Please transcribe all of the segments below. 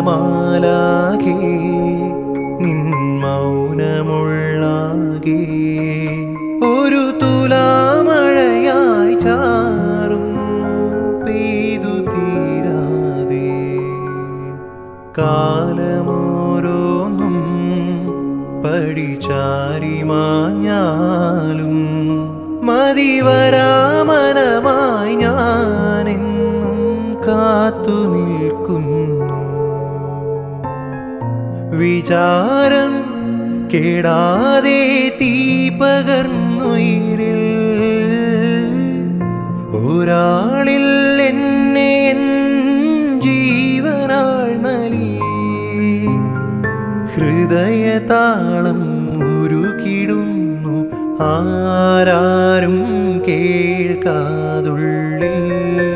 നീലമാലാകെ നിൻ മൗനമുള്ളാകെ ഒരു തുലാമഴയായി ചാറുന്നു പെയ്തു തീരാതെ കാലമോരോന്നും പടിചാരി മാഞ്ഞാലും മതിവരാമനമായി ഞാനെന്നും കാത്തു നിൽക്കുന്നു വിചാരം കേടാതെ തീ പകർന്നുയിരിൽ ഒരാളിൽ എന്നെ എൻ ജീവനാൾ നലി ഹൃദയതാളം ഉരുകിടുന്നു ആരാരും കേൾക്കാതുള്ളിൽ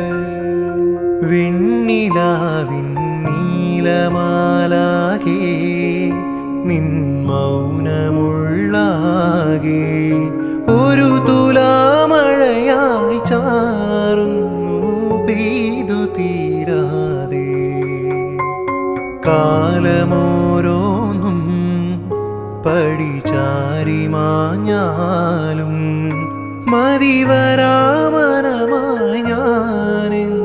വെണ്ണിലാവിൻ നീലമാലാകെ നിൻ മൗനമുള്ളാകെ ഒരു തുലാമഴയായി ചാറുന്നു പെയ്തു തീരാതെ കാലമോരോന്നും പടിചാരി മാഞ്ഞാലും മതിവരാമനമായി ഞാനെന്നും